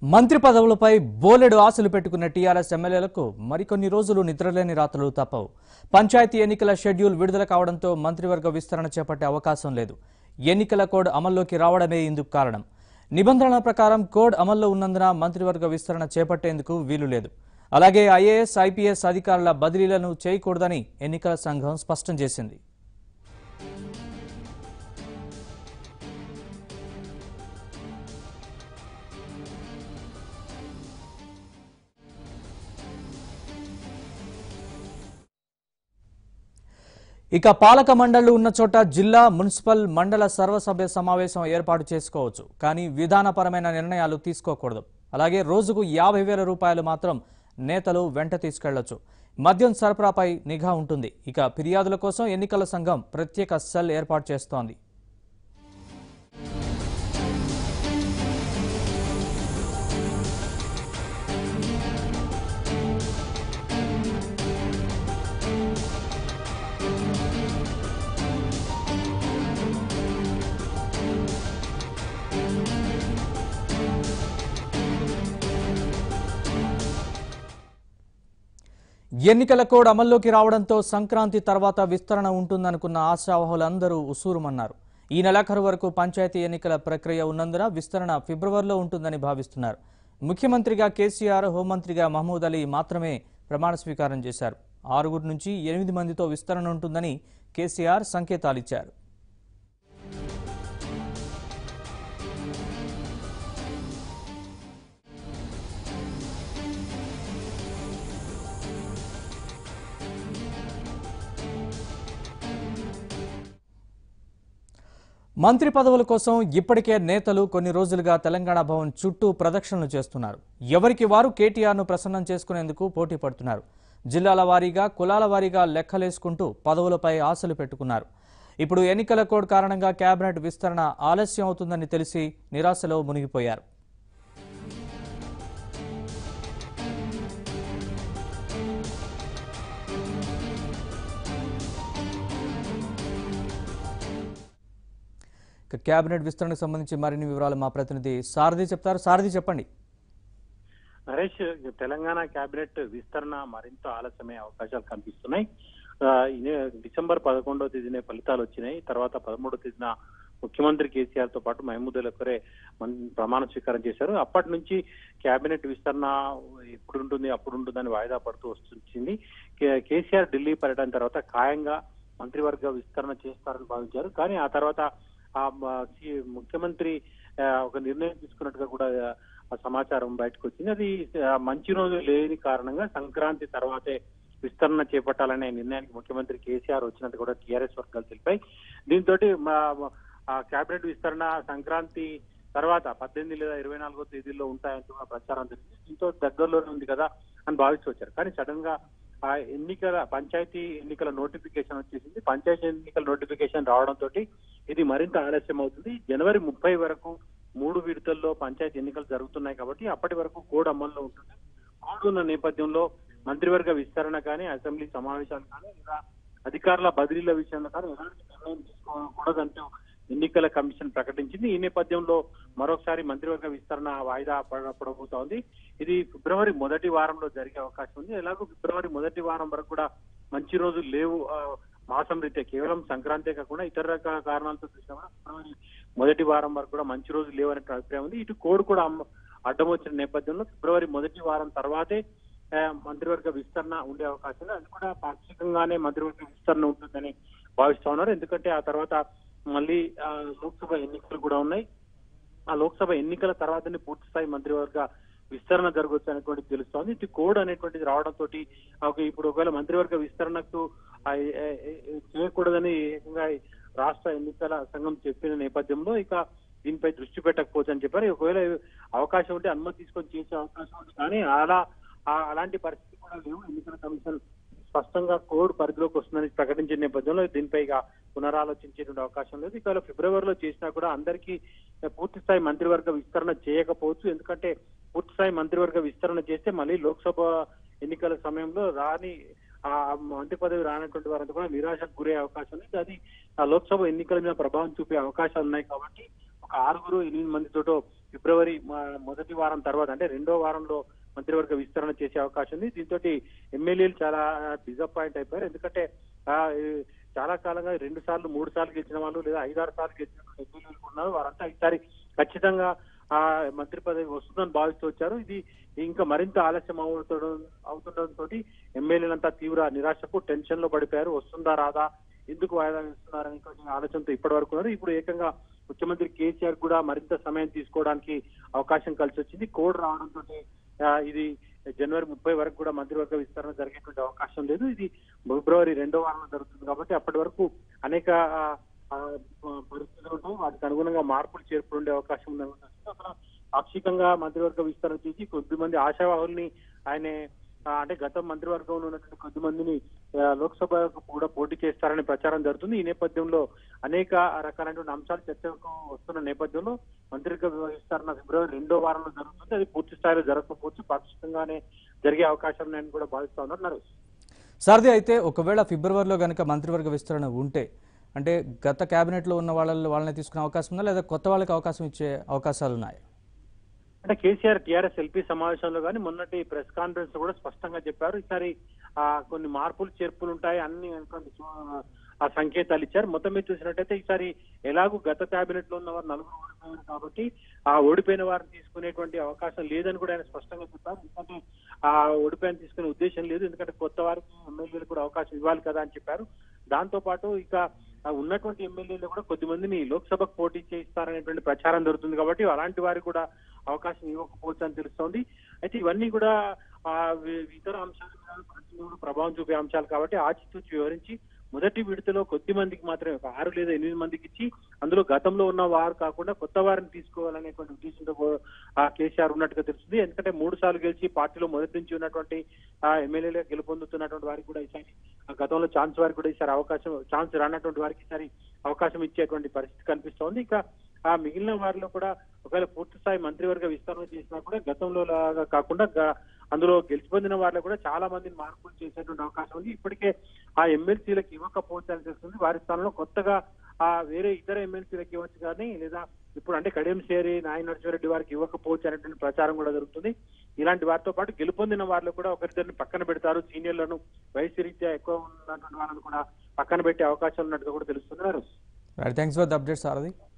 మంత్రి పదవులపై బోలెడు ఆశలు పెట్టుకున్న టీఆర్ఎస్ ఎమ్మెల్యేలకు మరికొన్ని రోజులు నిద్రలేని రాత్రులు తప్పవు పంచాయతీ ఎన్నికల షెడ్యూల్ విడుదల కావడంతో మంత్రివర్గ విస్తరణ చేపట్టే అవకాశం లేదు ఎన్నికల కోడ్ అమల్లోకి రావడమే ఇందుకు కారణం నిబంధనల ప్రకారం కోడ్ అమల్లో ఉన్నందున మంత్రివర్గ విస్తరణ చేపట్టేందుకు వీలు లేదు అలాగే ఐఏఎస్ ఐపీఎస్ అధికారుల బదిలీలను చేయకూడదని ఎన్నికల సంఘం స్పష్టం చేసింది ఇక పాలక మండళ్లు ఉన్న చోట జిల్లా మున్సిపల్ మండల సర్వసభ్య సమావేశం ఏర్పాటు చేసుకోవచ్చు కానీ విధానపరమైన నిర్ణయాలు తీసుకోకూడదు అలాగే రోజుకు యాభై వేల రూపాయలు మాత్రం నేతలు వెంట తీసుకెళ్లొచ్చు మద్యం సరఫరాపై నిఘా ఉంటుంది ఇక ఫిర్యాదుల కోసం ఎన్నికల సంఘం ప్రత్యేక సెల్ ఏర్పాటు చేస్తోంది ఎన్నికల కోడ్ అమల్లోకి రావడంతో సంక్రాంతి తర్వాత విస్తరణ ఉంటుందనుకున్న ఆశావహులందరూ ఉసూరుమన్నారు ఈ నెలాఖరు వరకు పంచాయతీ ఎన్నికల ప్రక్రియ ఉన్నందున విస్తరణ ఫిబ్రవరిలో ఉంటుందని భావిస్తున్నారు ముఖ్యమంత్రిగా కేసీఆర్ హోంమంత్రిగా మహమూద్ అలీ మాత్రమే ప్రమాణ స్వీకారం చేశారు ఆరుగురు నుంచి ఎనిమిది మందితో విస్తరణ ఉంటుందని కేసీఆర్ సంకేతాలిచ్చారు మంత్రి పదవుల కోసం ఇప్పటికే నేతలు కొన్ని రోజులుగా తెలంగాణ భవన్ చుట్టూ ప్రదక్షిణలు చేస్తున్నారు ఎవరికి వారు కేటీఆర్ను ప్రసన్నం చేసుకునేందుకు పోటీ పడుతున్నారు జిల్లాల వారీగా కులాల వారీగా లెక్కలేసుకుంటూ పదవులపై ఆశలు పెట్టుకున్నారు ఇప్పుడు ఎన్నికల కోడ్ కారణంగా కేబినెట్ విస్తరణ ఆలస్యం అవుతుందని తెలిసి నిరాశలో మునిగిపోయారు ఇక కేబినెట్ విస్తరణకు సంబంధించి మరిన్ని వివరాలు మా ప్రతినిధి సారథి చెప్తారు సారథి చెప్పండి నరేష్ తెలంగాణ కేబినెట్ విస్తరణ మరింత ఆలస్యమయ్యే అవకాశాలు కనిపిస్తున్నాయి ఆ, ఇదే డిసెంబర్ పదకొండవ తేదీనే ఫలితాలు వచ్చినాయి తర్వాత పదమూడవ తేదీన ముఖ్యమంత్రి కేసీఆర్ తో పాటు మహమూద్ అలీ ఒకరే మన్- ప్రమాణ స్వీకారం చేశారు అప్పటి నుంచి కేబినెట్ విస్తరణ ఎప్పుడు ఉంటుంది అప్పుడు ఉంటుందని వాయిదా పడుతూ వస్తుంది కే- కేసీఆర్ ఢిల్లీ పర్యటన తర్వాత ఖాయంగా మంత్రివర్గ విస్తరణ చేస్తారని భావించారు కానీ ఆ తర్వాత ఆ మ- సి- ముఖ్యమంత్రి ఆ, ఒక నిర్ణయం తీసుకున్నట్టుగా కూడా ఆ సమాచారం బయటకు వచ్చింది అది ఆ, మంచి రోజు లేని కారణంగా సంక్రాంతి తర్వాతే విస్తరణ చేపట్టాలనే నిర్ణయానికి ముఖ్యమంత్రి కేసీఆర్ వచ్చినట్టు కూడా టీఆర్ఎస్ వర్గాలు తెలిపాయి దీంతో ఆ కేబినెట్ విస్తరణ సంక్రాంతి తర్వాత పద్దెనిమిది లేదా ఇరవై నాలుగో తేదీల్లో ఉంటాయంటూ కూడా ప్రచారం జరిగింది దీంతో దగ్గరలోనే ఉంది కదా అని భావిస్తూ వచ్చారు కానీ సడన్ గా ఆ ఎన్నికల పంచాయతీ ఎన్నికల నోటిఫికేషన్ వచ్చేసింది పంచాయతీ ఎన్నికల నోటిఫికేషన్ రావడంతో ఇది మరింత ఆలస్యం అవుతుంది జనవరి ముప్పై వరకు మూడు విడతల్లో పంచాయతీ ఎన్నికలు జరుగుతున్నాయి కాబట్టి అప్పటి వరకు కోడ్ అమల్లో ఉంటుంది కోడ్ ఉన్న నేపథ్యంలో మంత్రివర్గ విస్తరణ కానీ అసెంబ్లీ సమావేశాలు కానీ లేదా అధికారుల బదిలీల విషయంలో కానీ ఎలాంటి నిర్ణయం తీసుకోకూడదంటూ ఎన్నికల కమిషన్ ప్రకటించింది ఈ నేపథ్యంలో మరొకసారి మంత్రివర్గ విస్తరణ వాయిదా పడ- పడబోతోంది ఇది ఫిబ్రవరి మొదటి వారంలో జరిగే అవకాశం ఉంది ఎలాగో ఫిబ్రవరి మొదటి వారం వరకు కూడా మంచి రోజులు లేవు ఆ, మాసం రీత్యా కేవలం సంక్రాంతే కాకుండా ఇతర రకాల కారణాలతో చూసినా కూడా ఫిబ్రవరి మొదటి వారం వరకు కూడా మంచి రోజులు లేవు అనే అభిప్రాయం ఉంది ఇటు కోడ్ కూడా అమ్మ- అడ్డం వచ్చిన నేపథ్యంలో ఫిబ్రవరి మొదటి వారం తర్వాతే ఆ, మంత్రివర్గ విస్తరణ ఉండే అవకాశం ఉంది అది కూడా పాక్షికంగానే మంత్రివర్గ విస్తరణ ఉంటుందని భావిస్తా ఉన్నారు ఎందుకంటే ఆ తర్వాత మళ్ళీ ఆ, లోక్సభ ఎన్నికలు కూడా ఉన్నాయి ఆ లోక్సభ ఎన్నికల తర్వాతనే పూర్తి స్థాయి మంత్రివర్గ విస్తరణ జరగవచ్చు అనేటువంటిది తెలుస్తోంది ఇది కోడ్ అనేటువంటిది రావడంతో ఒక ఇప్పుడు ఒకవేళ మంత్రివర్గ విస్తరణకు ఆ, ఏ, ఏ, ఏ, చేయకూడదని ఏకంగా ఈ రాష్ట్ర ఎన్నికల సంఘం చెప్పిన నేపథ్యంలో ఇక దీనిపై దృష్టి పెట్టకపోవచ్చు అని చెప్పారు ఒకవేళ అవకాశం ఉంటే అనుమతి తీసుకొని చేసే అవకాశం ఉంది కానీ అలా ఆ- అలాంటి పరిస్థితి కూడా లేవు ఎన్నికల కమిషన్ స్పష్టంగా కోడ్ పరిధిలోకి వస్తుందని ప్రకటించిన నేపథ్యంలో దీనిపై ఇక పునరాలోచించేటువంటి అవకాశం లేదు ఇక ఫిబ్రవరిలో చేసినా కూడా అందరికీ పూర్తి స్థాయి మంత్రివర్గ విస్తరణ చేయకపోవచ్చు ఎందుకంటే పూర్తి స్థాయి మంత్రివర్గ విస్తరణ చేస్తే మళ్ళీ లోక్సభ ఎన్నికల సమయంలో రాని ఆ మంత్రి పదవి రానటువంటి వారంతా కూడా నిరాశకు గురే అవకాశం ఉంది అది ఆ లోక్సభ ఎన్నికల మీద ప్రభావం చూపే అవకాశాలు ఉన్నాయి కాబట్టి ఒక ఆరుగురు ఎనిమిది మందితోటో ఫిబ్రవరి మ- మొదటి వారం తర్వాత అంటే రెండో వారంలో మంత్రివర్గ విస్తరణ చేసే అవకాశం ఉంది దీంతో ఎమ్మెల్యేలు చాలా డిసప్పాయింట్ అయిపోయారు ఎందుకంటే ఆ, ఈ చాలా కాలంగా రెండు సార్లు మూడు సార్లు గెలిచిన వాళ్ళు లేదా ఐదారు సార్లు గెలిచిన ఎమ్మెల్యేలు ఉన్నారు వారంతా ఈసారి ఖచ్చితంగా ఆ మంత్రి పదవి వస్తుందని భావిస్తూ వచ్చారు ఇది ఇంకా మరింత ఆలస్యం అవుతుండడం అవుతుండడంతో ఎమ్మెల్యేలంతా తీవ్ర నిరాశకు టెన్షన్ లో పడిపోయారు వస్తుందా రాదా ఎందుకు వాయిదా వేస్తున్నారని కొంచెం ఆలోచనతో ఇప్పటి వరకు ఉన్నారు ఇప్పుడు ఏకంగా ముఖ్యమంత్రి కేసీఆర్ కూడా మరింత సమయం తీసుకోవడానికి అవకాశం కలిసి వచ్చింది కోడ్ రావడంతో ఇది జనవరి ముప్పై వరకు కూడా మంత్రివర్గ విస్తరణ జరిగేటువంటి అవకాశం లేదు ఇది ఫిబ్రవరి రెండో వారంలో జరుగుతుంది కాబట్టి అప్పటి వరకు అనేక ఆ, ఆ, పరిస్థితులు ఉంటాయి వాటికి అనుగుణంగా మార్పులు చేర్పులు ఉండే అవకాశం ఉంది అక్కడ పాక్షికంగా మంత్రివర్గ విస్తరణ చేసి కొద్ది మంది ఆశావాహుల్ని ఆయన ఆ, అంటే గత మంత్రివర్గంలో ఉన్నటువంటి కొద్ది మందిని ఆ, లోక్సభకు కూడా పోటీ చేస్తారనే ప్రచారం జరుగుతుంది ఈ నేపథ్యంలో అనేక రకాలైనటువంటి అంశాలు చర్చకు వస్తున్న నేపథ్యంలో మంత్రివర్గ విస్తరణ ఫిబ్రవరి రెండో వారంలో జరుగుతుంది అది పూర్తి స్థాయిలో జరగకపోవచ్చు పాక్షికంగానే జరిగే అవకాశం ఉన్నాయని కూడా భావిస్తా ఉన్నారు నరేష్ సారథి అయితే ఒకవేళ ఫిబ్రవరిలో కనుక మంత్రివర్గ విస్తరణ ఉంటే అంటే గత కేబినెట్లో ఉన్న వాళ్ళని వాళ్ళని తీసుకునే అవకాశం ఉందా లేదా కొత్త వాళ్ళకి అవకాశం ఇచ్చే అవకాశాలు ఉన్నాయి అంటే కేసీఆర్ టీఆర్ఎస్ ఎల్పీ సమావేశంలో కానీ మొన్నటి ప్రెస్ కాన్ఫరెన్స్ లో కూడా స్పష్టంగా చెప్పారు ఈసారి ఆ కొన్ని మార్పులు చేర్పులు ఉంటాయి అన్ని అటువంటి చూ- ఆ సంకేతాలు ఇచ్చారు మొత్తం మీద చూసినట్టయితే ఈసారి ఎలాగూ గత కేబినెట్ లో ఉన్నవారు నలుగురు ఓడిపోయారు కాబట్టి ఆ ఓడిపోయిన వారిని తీసుకునేటువంటి అవకాశం లేదని కూడా ఆయన స్పష్టంగా చెప్పారు ఎందుకంటే ఆ ఓడిపోయిన తీసుకునే ఉద్దేశం లేదు ఎందుకంటే కొత్త వారికి ఎమ్మెల్యేలు కూడా అవకాశం ఇవ్వాలి కదా అని చెప్పారు దాంతో పాటు ఇక ఆ ఉన్నటువంటి ఎమ్మెల్యేలు కూడా కొద్ది మందిని లోక్సభకు పోటీ చేయిస్తారనేటువంటి ప్రచారం జరుగుతుంది కాబట్టి అలాంటి వారికి కూడా అవకాశం ఇవ్వకపోవచ్చు అని తెలుస్తోంది అయితే ఇవన్నీ కూడా ఆ వి- ఇతర అంశాల మీద ప్రతికూల ప్రభావం చూపే అంశాలు కాబట్టి ఆచితూచి వివరించి మొదటి విడతలో కొద్ది మందికి మాత్రమే ఒక ఆరు లేదా ఎనిమిది మందికి ఇచ్చి అందులో గతంలో ఉన్న వారు కాకుండా కొత్త వారిని తీసుకోవాలనేటువంటి ఉద్దేశంతో కూ- ఆ కేసీఆర్ ఉన్నట్టుగా తెలుస్తుంది ఎందుకంటే మూడు సార్లు గెలిచి పార్టీలో మొదటి నుంచి ఉన్నటువంటి ఆ ఎమ్మెల్యేలుగా గెలుపొందుతున్నటువంటి వారికి కూడా ఈసారి ఆ గతంలో ఛాన్స్ వారికి కూడా ఈసారి అవకాశం ఛాన్స్ రానటువంటి వారికి ఈసారి అవకాశం ఇచ్చేటువంటి పరిస్థితి కనిపిస్తోంది ఇంకా ఆ మిగిలిన వారిలో కూడా ఒకవేళ పూర్తి స్థాయి మంత్రివర్గ విస్తరణ చేసినా కూడా గతంలో లాగా కాకుండా గ- అందులో గెలిచిపొందిన వారిలో కూడా చాలా మందిని మార్పులు చేసేటువంటి అవకాశం ఉంది ఇప్పటికే ఆ ఎమ్మెల్సీలకు ఇవ్వకపోవచ్చు అని తెలుస్తుంది వారి స్థానంలో కొత్తగా ఆ వేరే ఇతర ఎమ్మెల్సీలకు ఇవ్వచ్చు కానీ లేదా ఇప్పుడు అంటే కడియం సేరి నాయ నరసింహారెడ్డి వారికి ఇవ్వకపోవచ్చు అనేటువంటి ప్రచారం కూడా జరుగుతుంది ఇలాంటి వారితో పాటు గెలుపొందిన వారిలో కూడా ఒకరిద్దరిని పక్కన పెడతారు సీనియర్లను వయసు రీత్యా ఎక్కువ ఉన్నటువంటి వాళ్ళని కూడా పక్కన పెట్టే అవకాశాలు ఉన్నట్టుగా కూడా తెలుస్తుంది right thanks for the update Sarathi